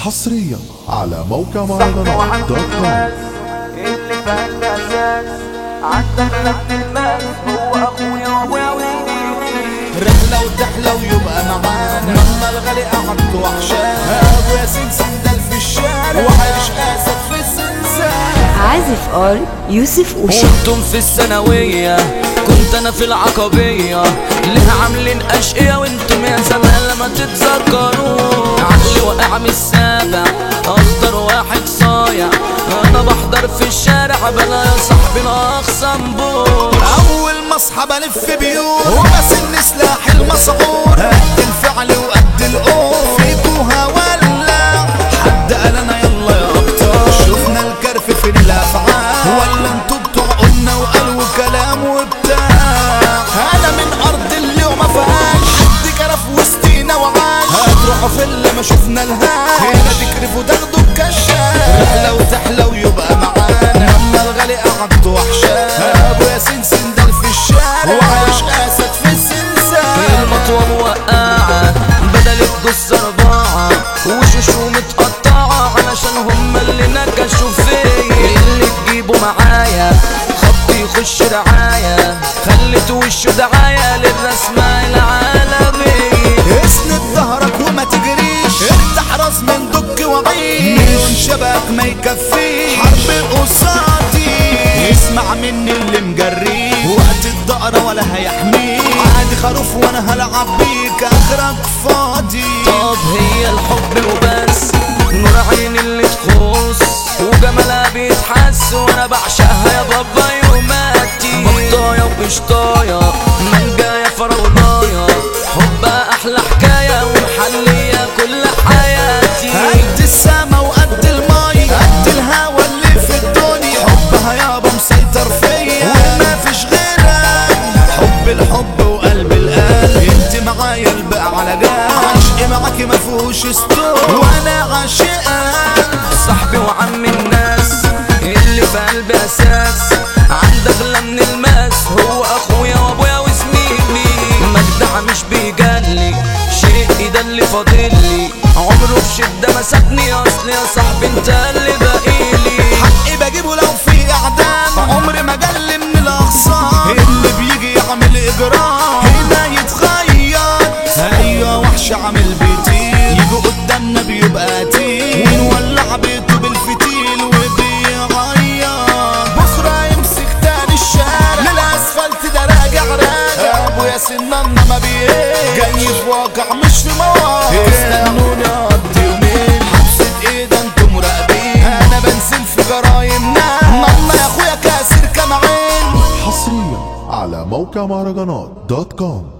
حصريا على موقع مهرجانات دوت كوم اللي فات اساس عندك لحن الماس هو اخويا وابويا وسنيني رحلة وتحلى ويبقى معانا مهما الغالي قعدت وحشانا ابو ياسين سندل في الشارع وعايش اسد في الزنزانة عازف ار يوسف وشا وانتم في الثانوية كنت انا في العقبية ليه عاملين اشقية وانتم يا زمان لما تتذكروا عقلي واقع من السابع اخطر واحد صايع انا بحضر في الشارع بلا يا صاحبي لا اخصم بوش اول ما اصحى بلف بيوت وبسن سلاح المسعور قد الفعل وقد القول فيكوها ولا حد قال انا يلا يا ابطال شفنا الكرف في الافعال ولا انتوا بتوع قلنا وقالوا كلام وبتاع انا من ارض اللي وما فيهاش حد كرف وسطينا وعاش هتروحوا في اللي ما شفنا الهاش هنا تكرفوا تاخدوا الكشاف رحله وتحلى ويبقى معانا لما الغالي قعدت وحشاه ابو ياسين سندل في الشارع وعايش اسد في الزنزانه المطوة موقعة بدل الجث أربعة وشوشو متقطعة علشان هما اللي نكشوا فيا اللي تجيبه معايا خط يخش رعاية خلت وشه دعاية للرسمة العالمية اسند ظهرك وما تجريش افتح راس من دك وعيش مليون شبك ما يكفيش حرب قصادي اسمع مني اللي مجريك وقت الدقرة ولا هيحميك عادي خروف وانا هلعب بيك اخرك فاضي طب هي الحب وبس نور عين اللي تخص وجمالها بيتحس وانا بعشقها يا بابا يوماتي بطاية وقشطاية مانجاية فراولاية حبها احلى حكاية ومحلية كل حياتي قد السما وقد المي قد الهوا اللي في الدنيا حبها يابا مسيطر فيا وما فيش غيرك حب الحب وقلب القلب انت معايا البقى على جنب عشقي معاكي ما فيهوش ستور وانا عاشقك صاحبي وعم الناس اللي في قلبي اساس عند اغلى من الماس هو اخويا وابويا وزميلي مجدع مش بيجلي شيء ده اللي فاضلي عمره في شده مسكني اصل يا صاحبي انت اللي باقيلي حقي بجيبه لو في اعدام عمري ما جل من الاخصام اللي بيجي يعمل اجرام هنا يتخيط ايوه وحش عامل بيطير يجي قدامنا بيبقى تقيل ونولع بيته بالفتيل وبيغير بكره يمسك تاني الشارع للاسفلت ده راجع راجع ابو ياسين ماما ما بيه جاي في واقع مش في مواقع استنوني اقضي يومين حبسة ايه ده انتوا مراقبين انا بنزل في جرايم ناس ماما يا اخويا كاسر كمعين حصريا على موقع مهرجانات دوت كوم